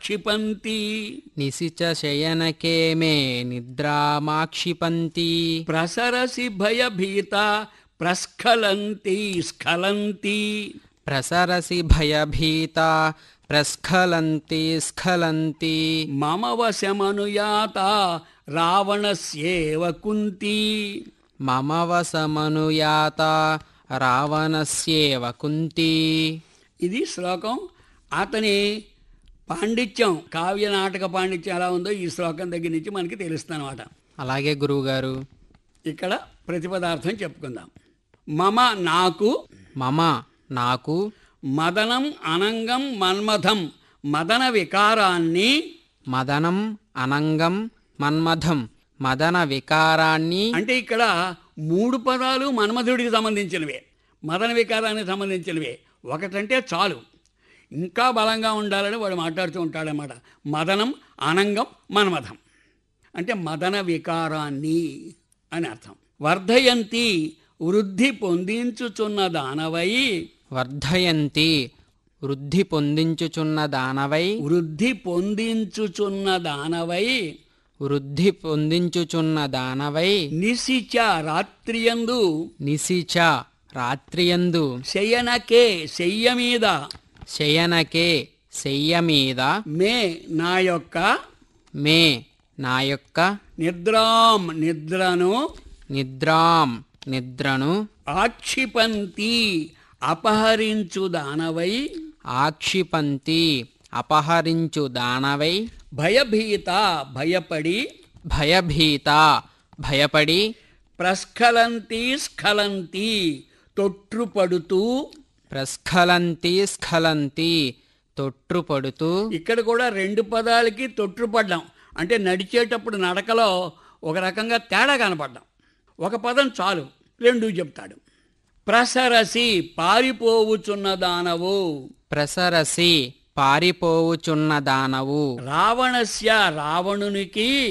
నిద్రామాక్షిపంతి నిశిచ శయనకే మే నిద్రామాక్షిపంతి ప్రసరసి భయభీత ప్రస్ఖలంతి స్ఖలంతి ప్రసరసి భయభీత ప్రస్ఖలంతి స్ఖలంతి మమ వశమనుయాత రావణస్యేవ కుంతి మమ వసమనుయాత రావణస్యేవ కుంతి ఇది శ్లోకం అతని పాండిత్యం కావ్య నాటక పాండిత్యం ఎలా ఉందో ఈ శ్లోకం దగ్గర నుంచి మనకి తెలుస్తుంది అనమాట అలాగే గురువుగారు ఇక్కడ ప్రతిపదార్థం చెప్పుకుందాం మమ నాకు మమ నాకు మదనం అనంగం మన్మథం మదన వికారాన్ని మదనం అనంగం మన్మథం మదన వికారాన్ని అంటే ఇక్కడ మూడు పదాలు మన్మధుడికి సంబంధించినవే మదన వికారానికి సంబంధించినవే ఒకటంటే చాలు ఇంకా బలంగా ఉండాలని వాడు మాట్లాడుతూ ఉంటాడనమాట మదనం అనంగం మన్మథం అంటే మదన వికారాన్ని అని అర్థం వర్ధయంతి వృద్ధి పొందించుచున్న దానవై వర్ధయంతి వృద్ధి పొందించుచున్న దానవై వృద్ధి పొందించుచున్న దానవై వృద్ధి పొందించుచున్న దానవై నిశిచ రాత్రియందు నిశిచ రాత్రియందు శయనకే శయ్య మీద శయనకే శయ్య మీద మే నా యొక్క మే నా యొక్క నిద్రాం నిద్రను నిద్రాం నిద్రను ఆక్షిపంతి అపహరించు దానవై ఆక్షిపంతి అపహరించు దానవై భయభీత భయపడి భయభీత భయపడి ప్రస్ఖలంతి స్ఖలంతి తొట్టుపడుతూ ప్రస్ఖలంతి స్ఖలంతి తొట్రుపడుతూ ఇక్కడ కూడా రెండు పదాలకి తొట్టుపడ్డాం అంటే నడిచేటప్పుడు నడకలో ఒక రకంగా తేడా కనపడ్డాం ఒక పదం చాలు రెండు చెప్తాడు ప్రసరసి పారిపోవుచున్న దానవు ప్రసరసి పారిపోవుచున్న దానవు రావణస్య రావణునికి